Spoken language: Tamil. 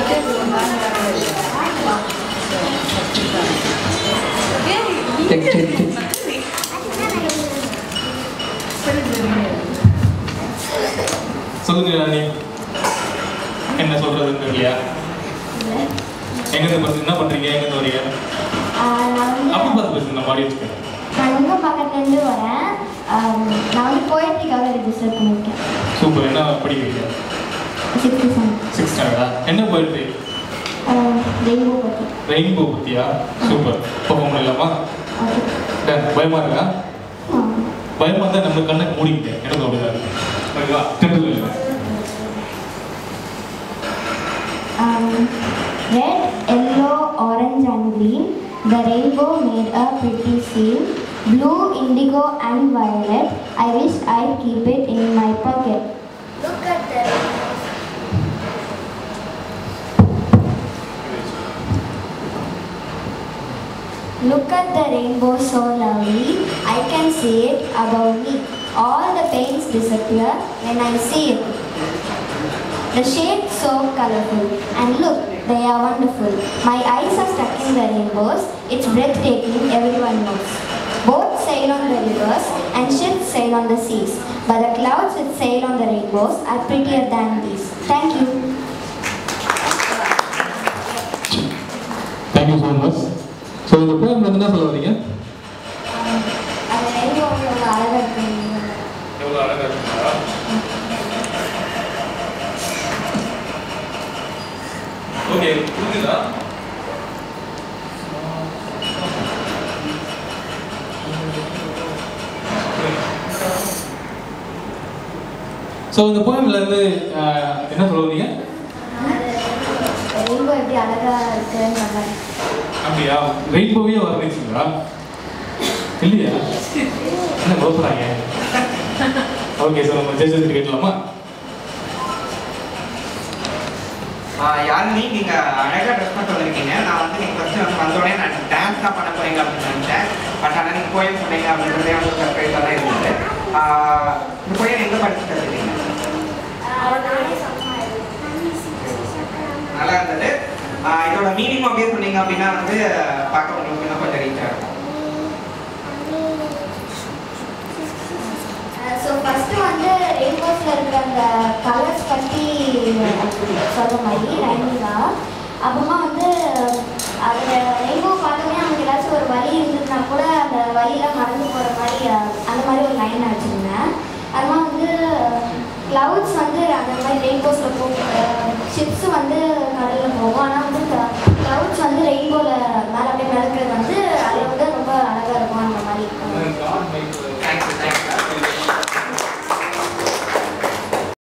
செக் செக் செக் சொல்லுங்க ராணி என்ன சொல்றதுன்னு தெரியலையா எங்க இருந்து என்ன பண்றீங்க எங்க இருந்து வரீங்க நான் அப்படி வந்து பார்த்து பேசுங்க நான் பாடி வச்சுக்கேன் நான் உங்கள் பக்கத்துலேருந்து வரேன் ஆம், நான் வந்து போயட்ரிக்காக ரெஜிஸ்டர் பண்ணியிருக்கேன் சூப்பர் என்ன படிக்கிறீங்க சிக்ஸ்த்து செவன் சிக்ஸ் ஸ்டாண்டர்டா என்ன போயிட்டு ரெயின்போ பற்றி ரெயின்போ பத்தியா சூப்பர் பர்ஃபார்ம் பண்ணலாமா ஓகே டன் பயமா இருக்கா பயமா இருந்தா நம்ம கண்ணை மூடிக்கிட்டேன் எனக்கு அப்படிதான் இருக்கு ஓகேவா டென்த்தில் இல்லை Um, red, yellow, orange and green. The rainbow made a pretty scene. Blue, indigo and violet. I wish I'd keep it in my pocket. Look at the Look at the rainbow so lovely. I can see it above me. All the pains disappear when I see it. The shades so colorful, and look, they are wonderful. My eyes are stuck in the rainbows. It's breathtaking, everyone knows. Boats sail on the rivers and ships sail on the seas, but the clouds which sail on the rainbows are prettier than these. Thank you. Thank you so much so இந்த போயம் வந்து என்ன சொல்ல வரீங்க அந்த ரெயின்போ அழகாக இருக்கு எவ்வளோ அழகாக இருக்குங்களா ஓகே புரிஞ்சுதா ஸோ இந்த போயம்ல இருந்து ஆஹ், என்ன சொல்ல வரீங்க ரெயின்போ எப்படி அழகாக இருக்குன்னு சொன்னாங்க அப்படியா ரெயின்போவே வர்ணிச்சிங்களா இல்லையா என்ன பயப்படுறாங்க ஓகே சார் நம்ம ஜட்ஜஸ் கேட்கலாமா யாருமே நீங்க அழகா ட்ரெஸ் பண்ணிட்டு வந்திருக்கீங்க நான் வந்து நீங்க ஃபர்ஸ்ட் வந்து வந்தோடனே நான் டான்ஸ் தான் பண்ண போறீங்க அப்படின்னு நினைச்சேன் பட் ஆனால் நீங்க கோயில் சொன்னீங்க அப்படின்றதே வந்து சர்ப்ரைஸாக தான் இருந்தது ஆஹ் இந்த கோயில் எங்க படிச்சு கற்றுக்கீங்க நல்லா இருந்தது ஆஹ் இதோட மீனிங் அப்படியே சொன்னீங்க அப்படின்னா வந்து பார்க்க உங்களுக்கு இன்னும் கொஞ்சம் ரீச் ஆகும் ஸோ ஃபஸ்ட்டு வந்து ரெயின்போஸில் இருக்கிற அந்த கலர்ஸ் பற்றி சொல்கிற மாதிரி ரைமிங்காக அப்புறமா வந்து அதில் ரெயின்போ பார்த்தோன்னே நமக்கு ஏதாச்சும் ஒரு வழி இருந்ததுன்னா கூட அந்த வழியெல்லாம் மறந்து போகிற மாதிரி அஹ், அந்த மாதிரி ஒரு லைன் வச்சுருந்தேன் அதுமா வந்து க்ளவுட்ஸ் வந்து அந்த மாதிரி ரெயின்போஸில் போகும் ஷிப்ஸ் வந்து கடலில் போகும் ஆனால் வந்து க்ளவுட்ஸ் வந்து ரெயின்போவில் மேலே அப்படியே மிதக்கிறது வந்து